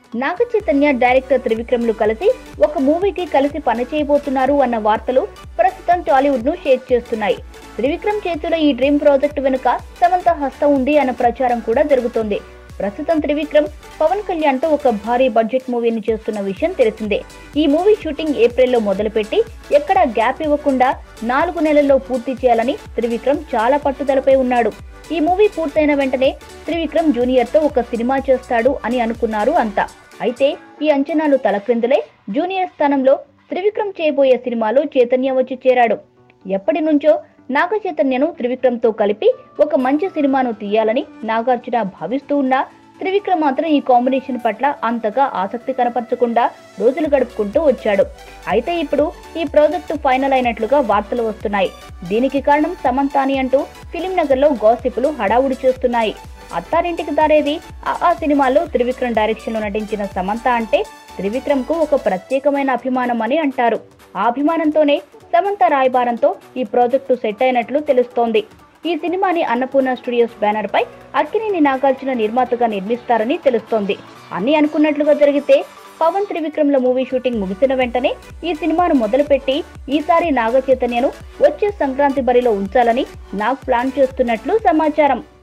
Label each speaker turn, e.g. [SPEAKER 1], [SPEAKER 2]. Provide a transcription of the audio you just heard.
[SPEAKER 1] నాగ Chaitanya director త్రివిక్రమ్లు కలిసి ఒక మూవీకి కలిసి పనిచేయబోతున్నారు అన్న వార్తలు ప్రస్తుతం టాలీవుడ్ ను షేక్ చేస్తున్నాయి త్రివిక్రమ్ చేతిలో ఈ డ్రీమ్ ప్రాజెక్టు వెనుక సమంత హస్తం ఉంది అన్న ప్రచారం కూడా జరుగుతోంది ప్రస్తుతం త్రివిక్రమ్ పవన్ కళ్యాణ్ తో ఒక భారీ బడ్జెట్ మూవీని చేస్తున్న విషయం తెలిసిందే ఈ మూవీ షూటింగ్ ఏప్రిల్లో మొదలుపెట్టి ఎక్కడా గ్యాప్ ఇవ్వకుండా నాలుగు నెలల్లో పూర్తి చేయాలని త్రివిక్రమ్ చాలా పట్టుదలపై ఉన్నాడు ఈ మూవీ పూర్తయిన వెంటనే త్రివిక్రమ్ జూనియర్ తో ఒక సినిమా చేస్తాడు అని అనుకున్నారు అంతా అయితే ఈ అంచనాలు తలక్రిందులై జూనియర్ స్థానంలో త్రివిక్రమ్ చేయబోయే సినిమాలో చైతన్య వచ్చి చేరాడు ఎప్పటి నుంచో నాగ చైతన్యను త్రివిక్రమ్తో కలిపి ఒక మంచి సినిమాను తీయాలని నాగార్జున భావిస్తూ ఉన్నా త్రివిక్రమ్ మాత్రం ఈ కాంబినేషన్ పట్ల అంతగా ఆసక్తి కనపరచకుండా రోజులు గడుపుకుంటూ వచ్చాడు అయితే ఇప్పుడు ఈ ప్రాజెక్టు ఫైనల్ అయినట్లుగా వార్తలు వస్తున్నాయి దీనికి కారణం సమంతాని అంటూ ఫిలిం నగర్ లో గాసిపులు హడావుడి చేస్తున్నాయి అత్తారింటికి దారేది ఆ ఆ సినిమాలో త్రివిక్రమ్ డైరెక్షన్ లో నటించిన సమంత అంటే త్రివిక్రమ్ కు ఒక ప్రత్యేకమైన అభిమానం అని అంటారు ఆ అభిమానంతోనే సమంత రాయబారంతో ఈ ప్రాజెక్టు సెట్ అయినట్లు తెలుస్తోంది ఈ సినిమాని అన్నపూర్ణ స్టూడియోస్ బ్యానర్ పై అక్కినేని నాగార్జున నిర్మాతగా నిర్మిస్తారని తెలుస్తోంది అన్ని అనుకున్నట్లుగా జరిగితే పవన్ త్రివిక్రమ్ల మూవీ షూటింగ్ ముగిసిన వెంటనే ఈ సినిమాను మొదలుపెట్టి ఈసారి నాగ చైతన్యను వచ్చే సంక్రాంతి బరిలో ఉంచాలని నాగ్ ప్లాన్ చేస్తున్నట్లు సమాచారం